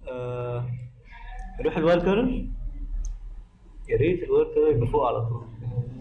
آه نروح الواير كارل يا ريت الواير كارل يبقى فوق على طول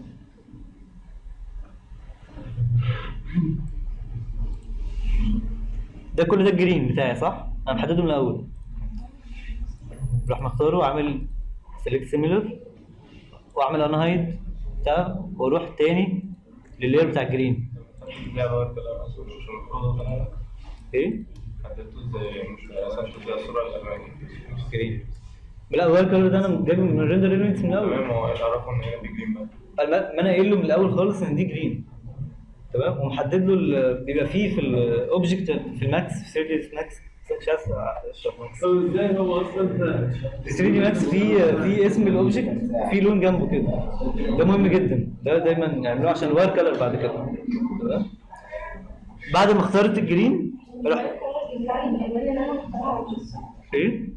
ده كل ده الجرين بتاعي صح؟ انا محدده من الاول راح مختاره وعامل سيلكت سيميلر واعمل انهايد بتاع واروح تاني لللاير بتاع الجرين لا هو انت لو عايز مش المفروض انا ايه؟ حددته ازاي مش رسمته زي الصوره الاماميه جرين لا الواير كارل ده انا جايبه من الريندر ايلمنتس من الاول تمام هو اللي اعرفه ان هي بجرين بقى ما ما انا قايل له من الاول خالص ان دي جرين تمام ومحدد له ال- بيبقى فيه في الاوبجكت في الماكس في 3 دي ماكس مش عارف اشرح ماكس طب ازاي هو اصلا في 3 دي ماكس في في اسم الاوبجكت في لون جنبه كده ده مهم جدا ده دايما نعملوه عشان الواير كلر بعد كده تمام بعد ما اخترت الجرين راح ايه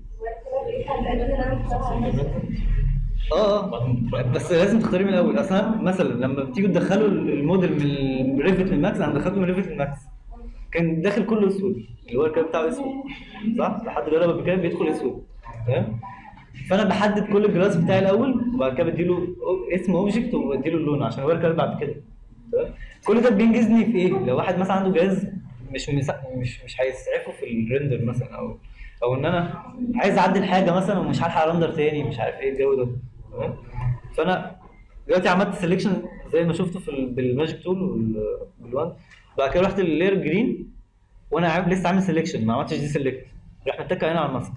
اه اه بس لازم تختاريه من الاول اصلا مثلا لما بتيجوا تدخلوا الموديل من ريفت للماكس انا دخلته من ريفت للماكس كان داخل كله اسود الورك بتاعه اسود صح لحد دلوقتي لما كان بيدخل اسود تمام فانا بحدد كل الجلاس بتاعي الاول وبعد كده بديله أو- اسم اوبجكت وبديله اللون عشان الورك بعد كده تمام كل ده بينجزني في ايه لو واحد مثلا عنده جهاز مش مسا... مش مش هيسعفه في الريندر مثلا او او ان انا عايز اعدل حاجه مثلا ومش هلحق رندر تاني مش عارف ايه الجو ده تمام فانا دلوقتي عملت سelection زي ما شفته في ال- بالماجيك تول والوان بعد كده رحت لللاير جرين وانا عارف لسه عامل سelection ما عملتش دي سيلكت راح متك هنا على الماسك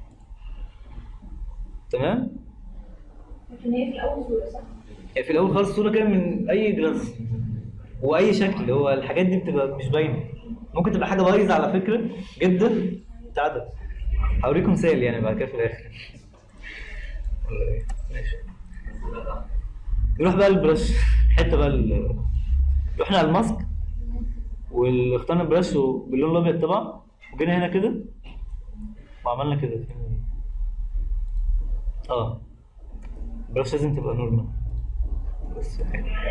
تمام لكن هي في الاول صوره صح؟ يعني في الاول خالص صوره كده من اي جلاس واي شكل هو الحاجات دي بتبقى مش باينه ممكن تبقى حاجه بايظه على فكره جدا بتاع ده هوريكم مثال يعني بعد كده في الاخر ولا ايه ماشي نروح بقى البرش حته بقى ال- رحنا على الماسك واخترنا البرش باللون الابيض طبعا وجينا هنا كده وعملنا كده اه البرش لازم تبقى نورمال بس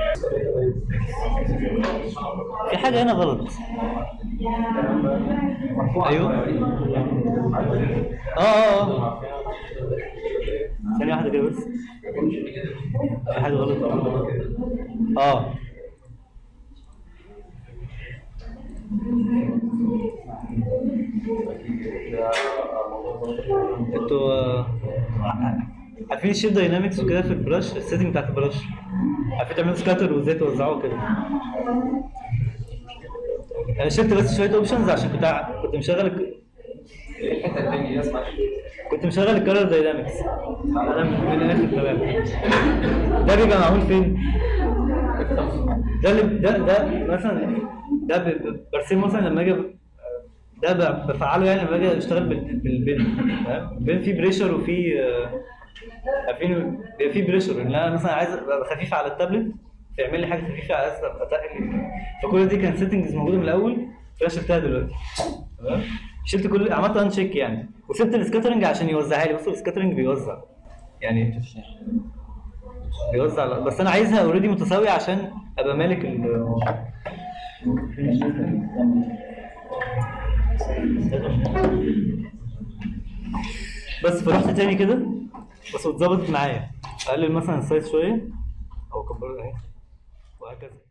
في حاجة هنا غلط ايوه اه اه اه ثانية واحدة كده بس في حاجة غلط اه انتوا آه، عارفين الشيب داينامكس وكده في البراش السيتنج بتاعت البراش عارفين تعملوا سكاتر وازاي توزعوه كده انا شلت بس شويه اوبشنز عشان كنت ع- كنت مشغل الك- الحته الثانيه دي اسمها كنت مشغل الكالر داينامكس انا من الاخر تمام ده بيبقى معمول فين؟ ده اللي ده ده مثلا ده ب- ب- برسمه مثلا لما اجي ده ب- بفعله يعني لما اجي اشتغل بال- بالبن تمام؟ البن فيه بريشر وفيه آه، عارفين بيبقى فيه بريشر ان انا مثلا عايز ابقى خفيف على التابلت فيعمل لي حاجه خفيفه عايز ابقى تقل فكل دي كانت سيتنجز موجوده من الاول فانا شلتها دلوقتي تمام شلت كل عملت ان تشيك يعني وسبت السكاترنج عشان يوزعها لي بص السكاترنج بيوزع يعني بيوزع بس انا عايزها اوريدي متساويه عشان ابقى مالك ال بس فرحت تاني كده بس اتظبطت معايا اقلل مثلا السايز شويه او اكبرها اهي وهكذا